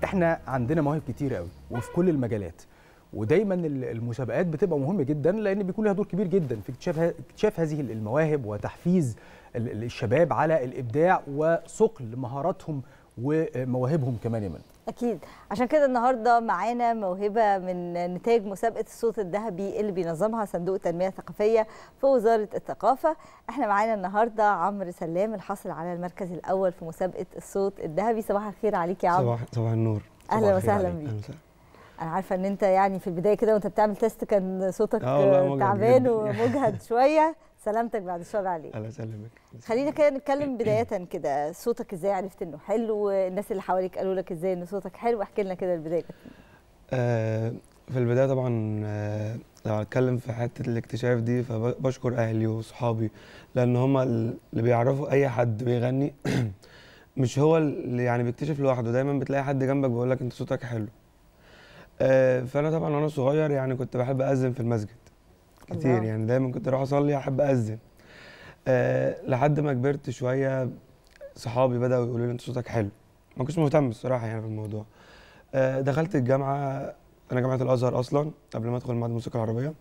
احنا عندنا مواهب كتير قوي وفي كل المجالات ودايما ال- المسابقات بتبقى مهمه جدا لان بيكون لها دور كبير جدا في اكتشاف ه- اكتشاف هذه المواهب وتحفيز ال- ال- الشباب على الابداع وصقل مهاراتهم ومواهبهم كمان يا من اكيد عشان كده النهارده معانا موهبه من نتاج مسابقه الصوت الذهبي اللي بينظمها صندوق التنميه الثقافيه في وزاره الثقافه احنا معانا النهارده عمرو سلام الحاصل على المركز الاول في مسابقه الصوت الذهبي صباح الخير عليك يا عمرو صباح صباح النور أهلا صباح الخير وسهلا عليك. بيك. أهلا وسهلا. انا عارفه ان انت يعني في البدايه كده وانت بتعمل تيست كان صوتك آه والله مجهد تعبان جداً. ومجهد شويه سلامتك بعد الشر عليك الله يسلمك خلينا كده نتكلم بدايه كده صوتك ازاي عرفت انه حلو الناس اللي حواليك قالوا لك ازاي ان صوتك حلو احكي لنا كده البدايه كانت آه في البدايه طبعا آه لو هتكلم في حته الاكتشاف دي فبشكر اهلي وصحابي لان هم اللي بيعرفوا اي حد بيغني مش هو اللي يعني بيكتشف لوحده دايما بتلاقي حد جنبك بيقول لك انت صوتك حلو آه فانا طبعا وانا صغير يعني كنت بحب اذن في المسجد كتير الله. يعني دايما كنت اروح اصلي احب اذن آه لحد ما كبرت شويه صحابي بداوا يقولوا لي انت صوتك حلو ما كنتش مهتم الصراحه يعني بالموضوع آه دخلت الجامعه انا جامعه الازهر اصلا قبل ما ادخل معهد الموسيقى العربيه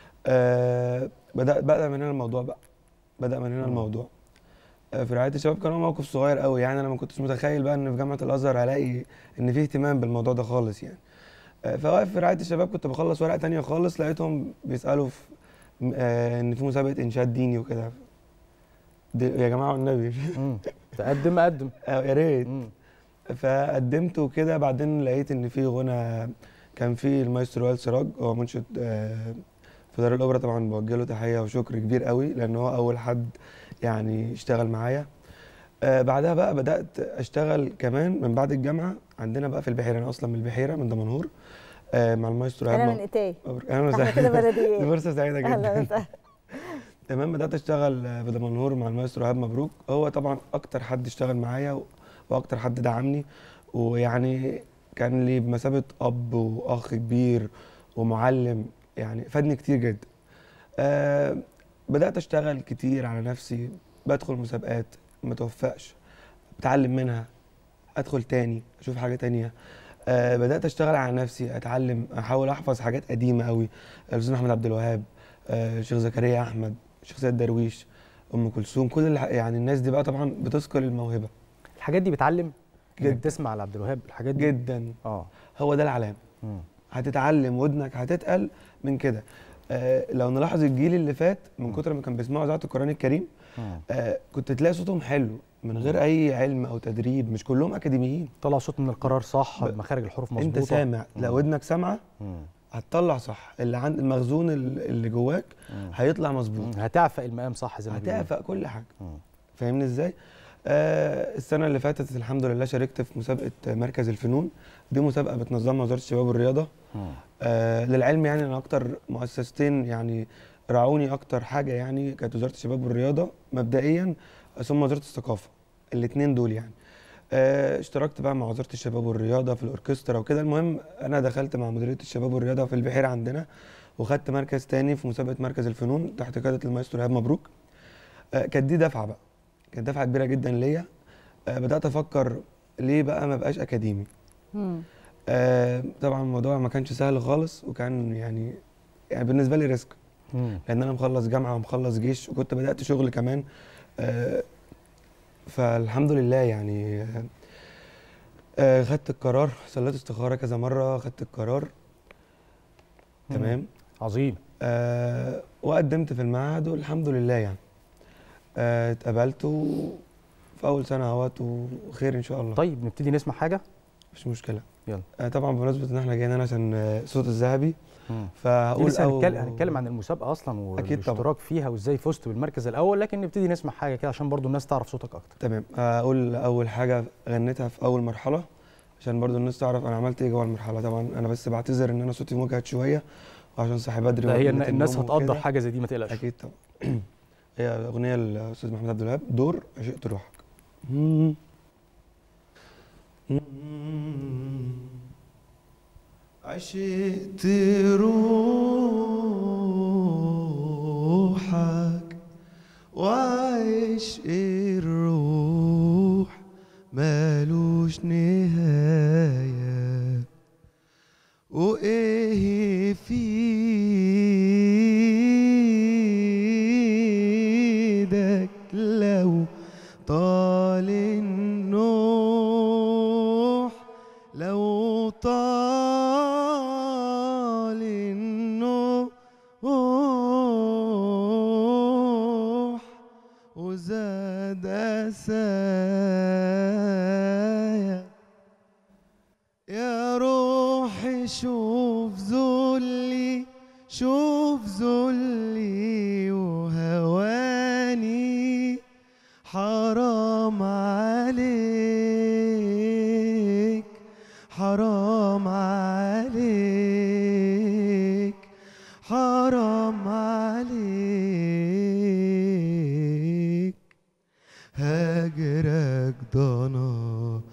آه بدا بدا من هنا الموضوع بقى بدا من هنا مم. الموضوع آه في رعايه الشباب كان هو موقف صغير قوي يعني انا ما كنتش متخيل بقى ان في جامعه الازهر هلاقي ان في اهتمام بالموضوع ده خالص يعني آه فواقف في رعايه الشباب كنت بخلص ورقه تانية خالص لقيتهم بيسالوا في آه ان في مسابقه انشاد ديني وكده دي- يا جماعه والنبي مم. تقدم اقدم آه، يا ريت مم. فقدمت وكده بعدين لقيت ان في غنى كان في المايسترو وائل سراج هو منشد آه، في دار الاوبرا طبعا بوجه له تحيه وشكر كبير قوي لان هو اول حد يعني اشتغل معايا آه، بعدها بقى بدات اشتغل كمان من بعد الجامعه عندنا بقى في البحيره انا اصلا من البحيره من دمنهور آه، مع المايسترو انا إيهاب من اتاي مبروك. اهلا احنا وسهلا كده دي بلديات فرصه سعيده اهلا جدا وسهلا تمام بدات اشتغل في دمنهور مع المايسترو ايهاب مبروك هو طبعا اكتر حد اشتغل معايا و- واكتر حد دعمني ويعني كان لي بمثابه اب واخ كبير ومعلم يعني فادني كتير جدا آه بدات اشتغل كتير على نفسي بدخل مسابقات ما توفقش بتعلم منها ادخل تاني اشوف حاجه تانية آه بدات اشتغل على نفسي اتعلم احاول احفظ حاجات قديمه قوي الاستاذ احمد عبد الوهاب آه، الشيخ زكريا احمد الشيخ سيد درويش ام كلثوم كل الح... يعني الناس دي بقى طبعا بتثقل الموهبه الحاجات دي بتعلم انك جدا. تسمع على عبد الوهاب الحاجات دي جدا اه هو ده العلامه مم. هتتعلم ودنك هتتقل من كده آه لو نلاحظ الجيل اللي فات من كتر ما كان بيسمعوا اذاعه القران الكريم مم. آه كنت تلاقي صوتهم حلو من غير اي علم او تدريب مش كلهم اكاديميين طلع صوت من القرار صح ب- مخارج الحروف مظبوطه انت سامع لو مم. ودنك سامعه مم. هتطلع صح اللي عند المخزون ال- اللي جواك مم. هيطلع مظبوط مم. هتعفق المقام صح زي ما بيقولوا. هتعفق كل حاجه مم. فاهمني ازاي؟ آه السنه اللي فاتت الحمد لله شاركت في مسابقه مركز الفنون دي مسابقه بتنظمها وزاره الشباب والرياضه مم. آه للعلم يعني انا اكتر مؤسستين يعني راعوني اكتر حاجه يعني كانت وزاره الشباب والرياضه مبدئيا ثم وزاره الثقافه الاثنين دول يعني آه اشتركت بقى مع وزاره الشباب والرياضه في الاوركسترا وكده المهم انا دخلت مع مديريه الشباب والرياضه في البحيره عندنا وخدت مركز تاني في مسابقه مركز الفنون تحت قياده المايسترو ايهاب مبروك آه كانت دي دفعه بقى كانت دفعه كبيره جدا ليا آه بدات افكر ليه بقى ما بقاش اكاديمي مم. آه طبعا الموضوع ما كانش سهل خالص وكان يعني يعني بالنسبه لي ريسك مم. لان انا مخلص جامعه ومخلص جيش وكنت بدات شغل كمان آه فالحمد لله يعني آه، آه خدت القرار صليت استخاره كذا مره خدت القرار مم. تمام عظيم آه وقدمت في المعهد والحمد لله يعني آه اتقبلت و- في اول سنه اهوت وخير ان شاء الله طيب نبتدي نسمع حاجه مش مشكله يلا. آه طبعا بمناسبه ان احنا جايين هنا عشان آه، صوت الذهبي مم. فهقول لسه أو- هنتكلم هنتكلم عن المسابقه اصلا أكيد طبعاً. والاشتراك فيها وازاي فزت بالمركز الاول لكن نبتدي نسمع حاجه كده عشان برضو الناس تعرف صوتك اكتر تمام هقول اول حاجه غنيتها في اول مرحله عشان برضو الناس تعرف انا عملت ايه جوه المرحله طبعا انا بس بعتذر ان انا صوتي مجهد شويه وعشان صاحي بدري ده هي وقلة الناس النوم هتقدر وكده. حاجه زي دي ما تقلقش اكيد طبعا هي اغنيه الاستاذ محمد عبد الوهاب دور عشقت روحك عشقت روحك وعشق الروح مالوش نهاية يا روحي شوف ذلي شوف ذلي وهواني حرام عليك حرام عليك حرام عليك هاجرك ضنا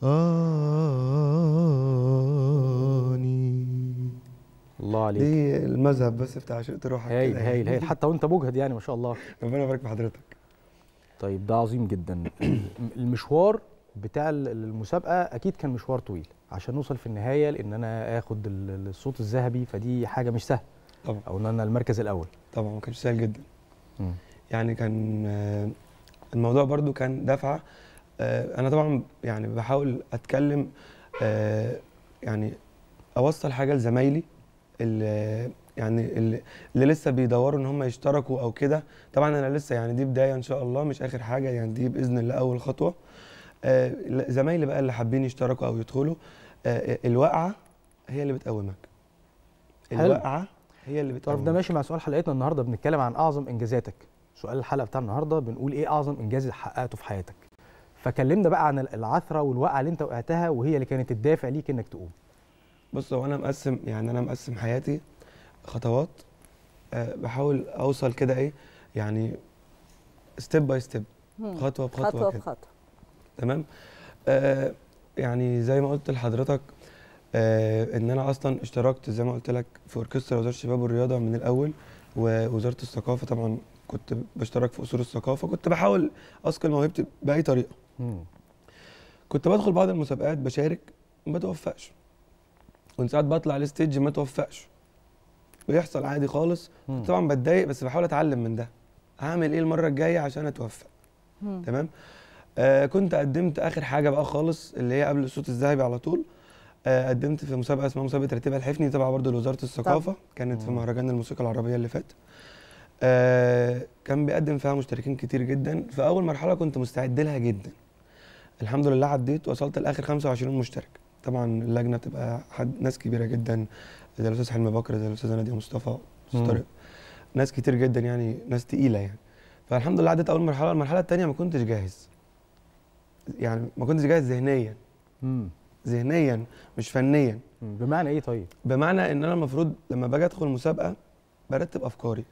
آني الله عليك دي المذهب بس بتاع عشقة روحك هايل كده هايل يعني. هايل حتى وانت مجهد يعني ما شاء الله ربنا يبارك في حضرتك طيب ده عظيم جدا المشوار بتاع ال- المسابقه اكيد كان مشوار طويل عشان نوصل في النهايه لان انا اخد ال- الصوت الذهبي فدي حاجه مش سهله طبعا او ان انا المركز الاول طبعا ما كانش سهل جدا مم. يعني كان آه، الموضوع برضو كان دفعة آه، أنا طبعا يعني بحاول أتكلم آه، يعني أوصل حاجة لزمايلي اللي يعني اللي, اللي لسه بيدوروا إن هم يشتركوا أو كده طبعا أنا لسه يعني دي بداية إن شاء الله مش آخر حاجة يعني دي بإذن الله أول خطوة آه، لا، زمايلي بقى اللي حابين يشتركوا أو يدخلوا آه، الوقعة هي اللي بتقومك حلو. الوقعة هي اللي تعرف ده بتقومك ماشي مع سؤال حلقتنا النهارده بنتكلم عن اعظم انجازاتك سؤال الحلقه بتاع النهارده بنقول ايه اعظم انجاز حققته في حياتك فكلمنا بقى عن العثره والوقعه اللي انت وقعتها وهي اللي كانت الدافع ليك انك تقوم بص هو انا مقسم يعني انا مقسم حياتي خطوات أه بحاول اوصل كده ايه يعني ستيب باي ستيب مم. خطوه بخطوه خطوه كده بخطوه تمام أه يعني زي ما قلت لحضرتك أه ان انا اصلا اشتركت زي ما قلت لك في اوركسترا وزاره الشباب والرياضه من الاول ووزاره الثقافه طبعا كنت بشترك في اصول الثقافه كنت بحاول اثقل موهبتي باي طريقه مم. كنت بدخل بعض المسابقات بشارك ما بتوفقش كنت ساعات بطلع الستيج ما توفقش بيحصل عادي خالص مم. كنت طبعا بتضايق بس بحاول اتعلم من ده هعمل ايه المره الجايه عشان اتوفق مم. تمام آه كنت قدمت اخر حاجه بقى خالص اللي هي قبل الصوت الذهبي على طول آه قدمت في مسابقه اسمها مسابقه رتيبه الحفني تبع برضه لوزاره الثقافه كانت في مم. مهرجان الموسيقى العربيه اللي فات آه كان بيقدم فيها مشتركين كتير جدا في اول مرحله كنت مستعد لها جدا الحمد لله عديت وصلت لاخر 25 مشترك طبعا اللجنه بتبقى حد ناس كبيره جدا زي الاستاذ حلمي بكر زي الاستاذه ناديه مصطفى استاذ مم. طارق ناس كتير جدا يعني ناس تقيله يعني فالحمد لله عديت اول مرحله المرحله الثانيه ما كنتش جاهز يعني ما كنتش جاهز ذهنيا مم. ذهنيا مش فنيا مم. بمعنى ايه طيب بمعنى ان انا المفروض لما باجي ادخل مسابقه برتب افكاري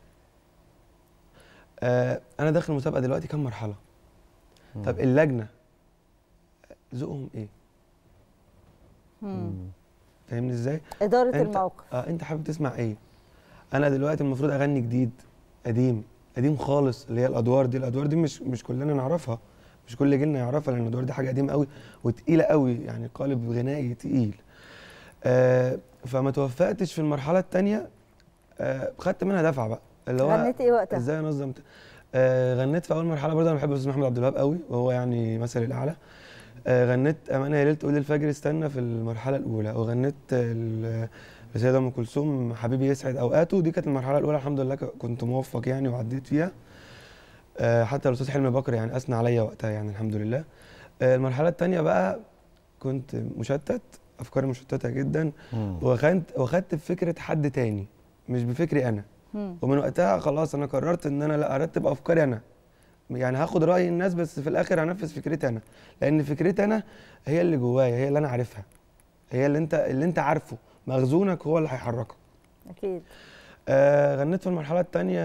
آه انا داخل مسابقه دلوقتي كام مرحله مم. طب اللجنه ذوقهم ايه مم. مم. فاهمني ازاي اداره أنت- الموقف اه انت حابب تسمع ايه انا دلوقتي المفروض اغني جديد قديم قديم خالص اللي هي الادوار دي الادوار دي مش مش كلنا نعرفها مش كل جيلنا يعرفها لان الادوار دي حاجه قديمه قوي وتقيله قوي يعني قالب غنائي تقيل آه فما توفقتش في المرحله الثانيه آه خدت منها دفعه بقى اللي هو غنيت ايه وقتها ازاي انظم ت- آه غنيت في اول مرحله برضه انا بحب الاستاذ محمد عبد الوهاب قوي وهو يعني مثلي الاعلى آه غنيت امانه يا ليل تقول الفجر استنى في المرحله الاولى وغنيت ال- السيده ام كلثوم حبيبي يسعد اوقاته دي كانت المرحله الاولى الحمد لله ك- كنت موفق يعني وعديت فيها آه حتى الاستاذ حلمي بكر يعني اثنى عليا وقتها يعني الحمد لله آه المرحله الثانيه بقى كنت مشتت افكاري مشتته جدا مم. وخدت وخدت بفكره حد تاني مش بفكري انا مم. ومن وقتها خلاص انا قررت ان انا لا ارتب افكاري انا يعني هاخد راي الناس بس في الاخر هنفذ فكرتي انا لان فكرتي انا هي اللي جوايا هي اللي انا عارفها هي اللي انت اللي انت عارفه مخزونك هو اللي هيحركك اكيد آه غنيت في المرحله الثانيه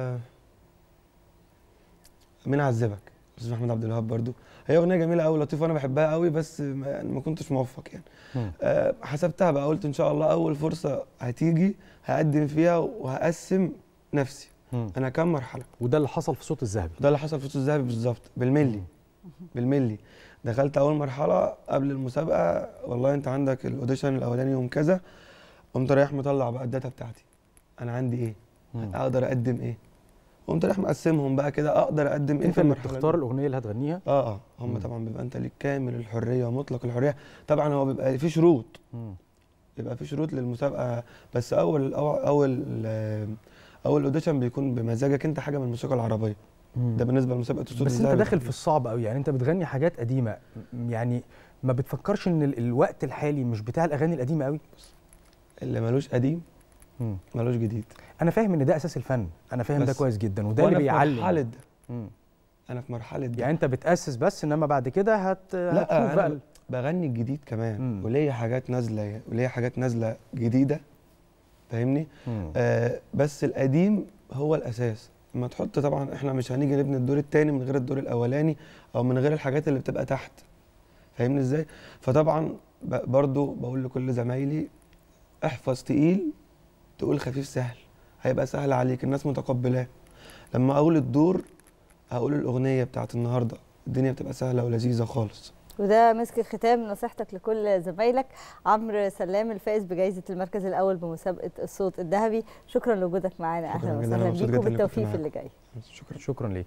مين عذبك استاذ محمد عبد الوهاب برضو هي اغنيه جميله قوي لطيفه وانا بحبها قوي بس ما, يعني ما كنتش موفق يعني مم. آه حسبتها بقى قلت ان شاء الله اول فرصه هتيجي هقدم فيها وهقسم نفسي مم. انا كام مرحله وده اللي حصل في الصوت الذهبي ده اللي حصل في الصوت الذهبي بالظبط بالملي بالملي دخلت اول مرحله قبل المسابقه والله انت عندك الاوديشن الاولاني يوم كذا قمت رايح مطلع بقى الداتا بتاعتي انا عندي ايه مم. اقدر اقدم ايه قمت رايح مقسمهم بقى كده اقدر اقدم ايه انت في اللي المرحله بتختار دي. الاغنيه اللي هتغنيها اه اه هم مم. طبعا بيبقى انت ليك كامل الحريه ومطلق الحريه طبعا هو بيبقى في شروط مم. بيبقى في شروط للمسابقه بس اول اول اول, آه، اول اوديشن بيكون بمزاجك انت حاجه من الموسيقى العربيه مم. ده بالنسبه لمسابقه الصوت بس انت الذهبي داخل تحديداً. في الصعب قوي يعني انت بتغني حاجات قديمه م- يعني ما بتفكرش ان ال- الوقت الحالي مش بتاع الاغاني القديمه قوي اللي ملوش قديم مم. ملوش جديد انا فاهم ان ده اساس الفن انا فاهم ده بس كويس جدا وده اللي وأنا في بيعلم مرحله ده مم. انا في مرحله ده يعني انت بتاسس بس انما بعد كده هت لا هتشوف انا بقى ب- بغني الجديد كمان مم. وليا حاجات نازله وليا حاجات نازله جديده فاهمني مم. آه بس القديم هو الاساس لما تحط طبعا احنا مش هنيجي نبني الدور التاني من غير الدور الاولاني او من غير الحاجات اللي بتبقى تحت فاهمني ازاي فطبعا ب- برضو بقول لكل زمايلي احفظ تقيل تقول خفيف سهل هيبقى سهل عليك الناس متقبلاه لما اقول الدور هقول الاغنيه بتاعت النهارده الدنيا بتبقى سهله ولذيذه خالص وده مسك ختام نصيحتك لكل زمايلك عمرو سلام الفائز بجائزه المركز الاول بمسابقه الصوت الذهبي شكرا لوجودك معانا شكراً اهلا جداً، أنا وسهلا مبسوط بيك جداً إني كنت وبالتوفيق في معاك. اللي جاي شكرا شكرا ليك